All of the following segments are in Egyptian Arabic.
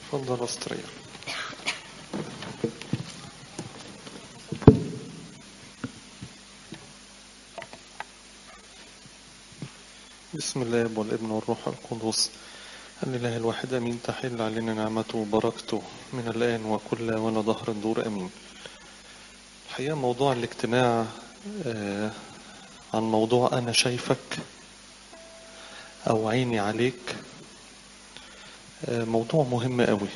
تفضل استريح بسم الله والابن والروح القدس الإله الواحد أمين تحل علينا نعمته وبركته من الآن وكل ولا ظهر الدور أمين الحقيقة موضوع الاجتماع آه، عن موضوع أنا شايفك أو عيني عليك آه، موضوع مهم قوي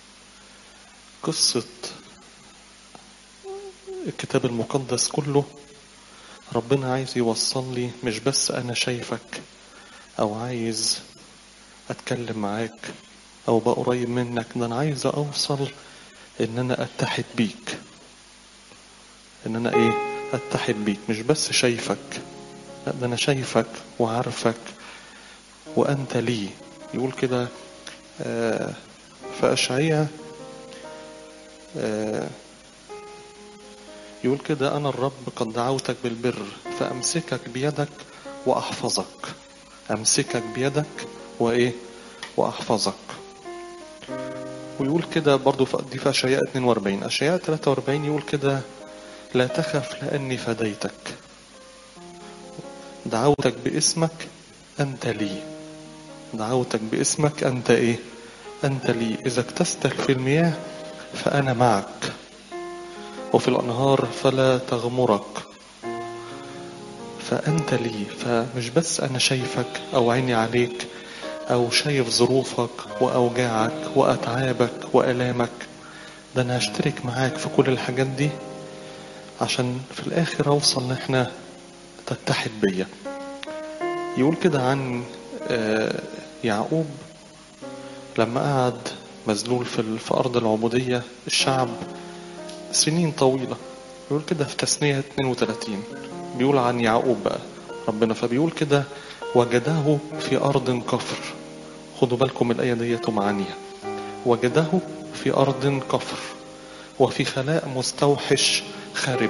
قصة الكتاب المقدس كله ربنا عايز يوصل لي مش بس أنا شايفك أو عايز أتكلم معاك أو بقى قريب منك ده أنا عايز أوصل إن أنا أتحد بيك إن أنا إيه أتحد بيك مش بس شايفك لا ده أنا شايفك وعارفك وأنت لي يقول كده آه، في أشعية آه، يقول كده أنا الرب قد دعوتك بالبر فأمسكك بيدك وأحفظك أمسكك بيدك وإيه وأحفظك ويقول كده برضو في دي في أشعياء 42 أشعياء 43 يقول كده لا تخف لأني فديتك دعوتك باسمك أنت لي دعوتك باسمك أنت إيه أنت لي إذا اكتستك في المياه فأنا معك وفي الأنهار فلا تغمرك فأنت لي فمش بس أنا شايفك أو عيني عليك أو شايف ظروفك وأوجاعك وأتعابك وألامك ده أنا هشترك معاك في كل الحاجات دي عشان في الآخر أوصل إن إحنا تتحد بيا يقول كده عن آه، يعقوب لما قعد مذلول في ال- في أرض العبودية الشعب سنين طويلة يقول كده في تثنية 32 بيقول عن يعقوب بقى ربنا فبيقول كده وجده في أرض كفر خدوا بالكم من الآية ديت معانيها وجده في أرض كفر وفي خلاء مستوحش خرب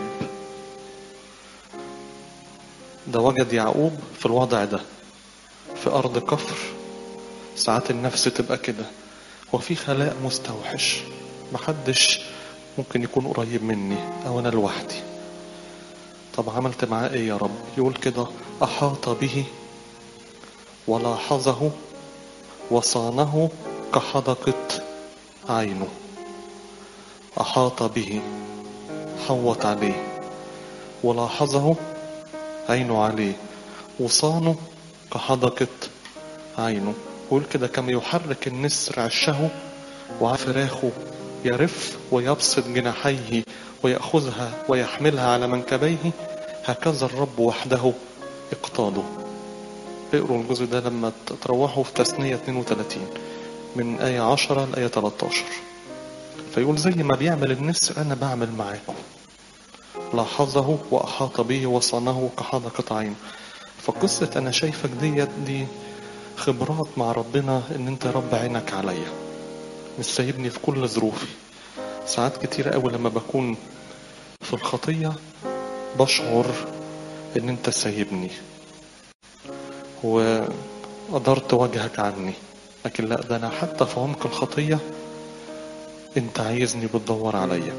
ده وجد يعقوب في الوضع ده في أرض كفر ساعات النفس تبقى كده وفي خلاء مستوحش محدش ممكن يكون قريب مني أو أنا لوحدي طب عملت معاه إيه يا رب يقول كده أحاط به ولاحظه وصانه كحدقة عينه أحاط به حوط عليه ولاحظه عينه عليه وصانه كحدقة عينه يقول كده كما يحرك النسر عشه وعفراخه يرف ويبسط جناحيه ويأخذها ويحملها على منكبيه هكذا الرب وحده اقتاده اقروا الجزء ده لما تروحوا في تثنية 32 من آية 10 لآية 13 فيقول زي ما بيعمل النسر أنا بعمل معاكم لاحظه وأحاط به وصانه كحدقة عين فقصة أنا شايفك ديت دي خبرات مع ربنا إن أنت يا رب عينك عليا مش سايبني في كل ظروفي ساعات كتيرة أوي لما بكون في الخطية بشعر إن أنت سايبني وقدرت وجهك عني لكن لا ده أنا حتى في عمق الخطية أنت عايزني بتدور عليا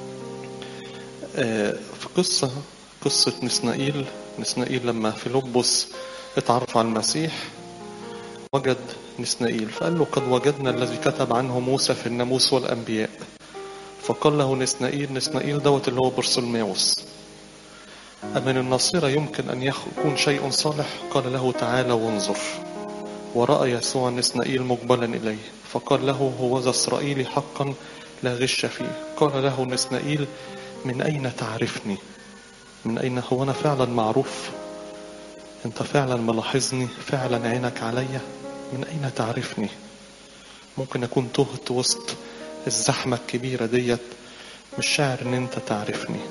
آه، في قصة قصة نسنائيل نسنائيل لما فيلبس اتعرف على المسيح وجد نسنائيل فقال له قد وجدنا الذي كتب عنه موسى في الناموس والأنبياء فقال له نسنائيل نسنائيل دوت اللي هو برسلماوس أمن الناصرة يمكن أن يكون شيء صالح قال له تعالى وانظر ورأى يسوع نسنائيل مقبلا إليه فقال له هو ذا إسرائيلي حقا لا غش فيه قال له نسنائيل من أين تعرفني من أين هو أنا فعلا معروف أنت فعلا ملاحظني فعلا عينك عليا من أين تعرفني ممكن أكون تهت وسط الزحمة الكبيرة ديت مش شاعر إن أنت تعرفني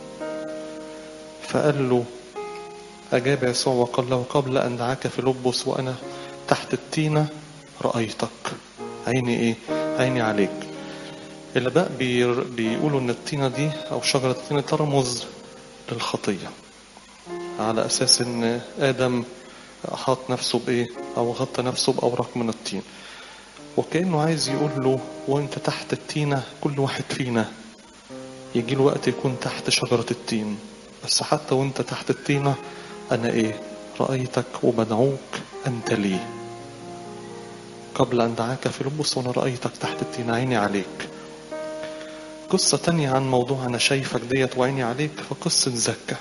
فقال له أجاب يسوع وقال له قبل أن دعاك في لبس وأنا تحت التينة رأيتك عيني إيه عيني عليك الآباء بي- بيقولوا إن التينة دي أو شجرة التينة ترمز للخطية على أساس إن آدم أحاط نفسه بإيه أو غطى نفسه بأوراق من الطين وكأنه عايز يقول له وانت تحت التينة كل واحد فينا يجي له وقت يكون تحت شجرة التين بس حتى وانت تحت التينة انا ايه رأيتك وبدعوك انت لي قبل ان دعاك في لبس وانا رأيتك تحت التينة عيني عليك قصة تانية عن موضوع انا شايفك ديت وعيني عليك فقصة زكا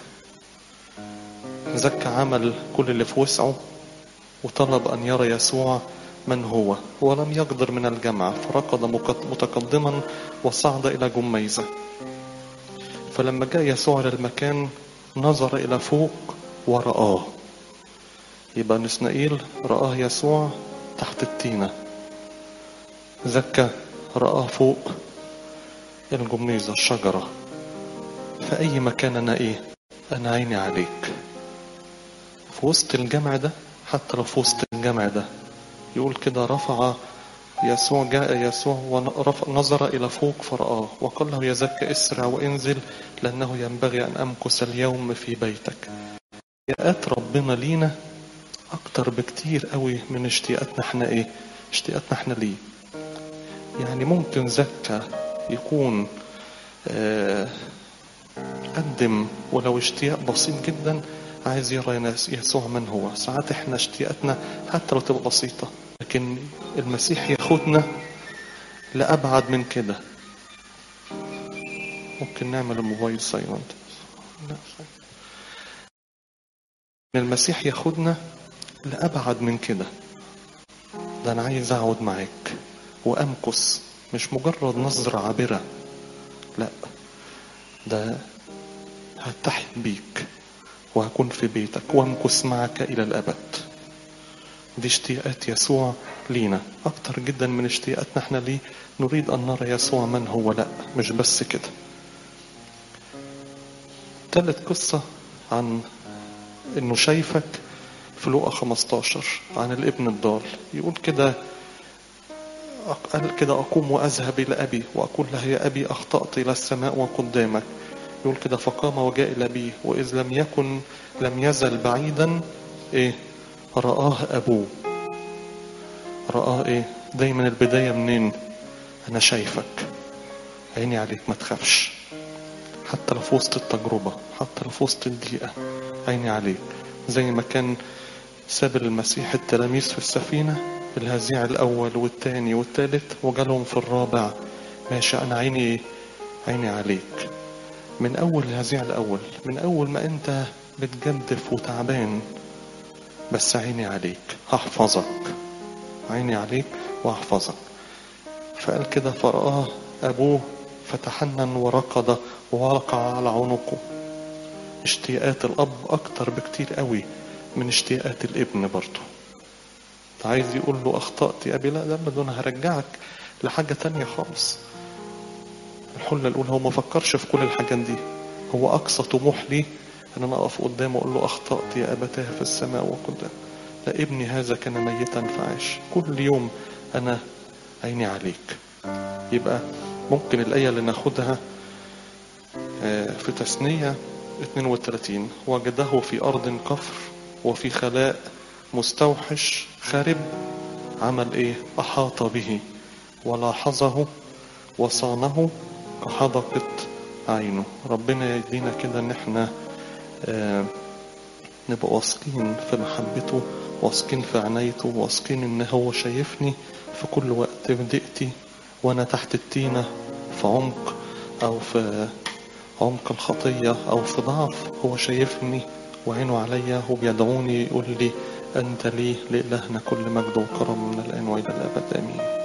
زكا عمل كل اللي في وسعه وطلب ان يرى يسوع من هو ولم يقدر من الجمع فركض متقدما وصعد إلى جميزة فلما جاء يسوع للمكان نظر إلى فوق ورآه يبقى نسنائيل رآه يسوع تحت التينة زكى رآه فوق الجميزة الشجرة في أي مكان أنا إيه أنا عيني عليك في وسط الجمع ده حتى لو في وسط الجمع ده يقول كده رفع يسوع جاء يسوع ونظر إلى فوق فرآه وقال له يا زكى اسرع وانزل لأنه ينبغي أن أمكث اليوم في بيتك اشتياقات ربنا لينا أكتر بكتير قوي من اشتياقاتنا احنا ايه اشتياقاتنا احنا ليه يعني ممكن زكى يكون آه قدم ولو اشتياق بسيط جدا عايز يرى ناس يسوع من هو ساعات احنا اشتياقاتنا حتى لو تبقى بسيطة لكن المسيح ياخدنا لأبعد من كده ممكن نعمل الموبايل سايلنت المسيح ياخدنا لأبعد من كده ده أنا عايز أقعد معاك وأمكث مش مجرد نظرة عابرة لا ده هتحت بيك وهكون في بيتك وامكث معك إلى الأبد دي اشتياقات يسوع لينا أكتر جدا من اشتياقاتنا احنا ليه نريد أن نرى يسوع من هو لا مش بس كده تالت قصة عن انه شايفك في لوقا 15 عن الابن الضال يقول كده قال كده أقوم وأذهب إلى أبي وأقول له يا أبي أخطأت إلى السماء وقدامك يقول كده فقام وجاء إلى أبيه وإذ لم يكن لم يزل بعيدا إيه رآه أبوه رآه إيه دايما البداية منين أنا شايفك عيني عليك ما تخافش حتى لو في وسط التجربة حتى لو في وسط الضيقة عيني عليك زي ما كان ساب المسيح التلاميذ في السفينة الهزيع الأول والتاني والتالت وجالهم في الرابع ماشي أنا عيني عيني عليك من أول الهزيع الأول من أول ما أنت بتجدف وتعبان بس عيني عليك هحفظك عيني عليك وهحفظك فقال كده فرآه أبوه فتحنن وركض ووقع على عنقه اشتياقات الأب أكتر بكتير قوي من اشتياقات الابن برضه عايز يقول له أخطأت يا أبي لا ده بدون هرجعك لحاجة تانية خالص الحلة الأولى هو ما فكرش في كل الحاجات دي هو أقصى طموح ليه أن أنا أقف قدامه أقول له أخطأت يا أبتاه في السماء وقدام لا ابني هذا كان ميتا فعاش كل يوم أنا عيني عليك يبقى ممكن الآية اللي ناخدها في تثنية 32 وجده في أرض كفر وفي خلاء مستوحش خارب عمل إيه أحاط به ولاحظه وصانه كحدقة عينه ربنا يدينا كده ان احنا آه نبقى واثقين في محبته واثقين في عنايته واثقين ان هو شايفني في كل وقت في ضيقتي وانا تحت التينة في عمق او في عمق الخطية او في ضعف هو شايفني وعينه عليا وبيدعوني يقول لي انت لي لإلهنا كل مجد وكرم من الان والى الابد امين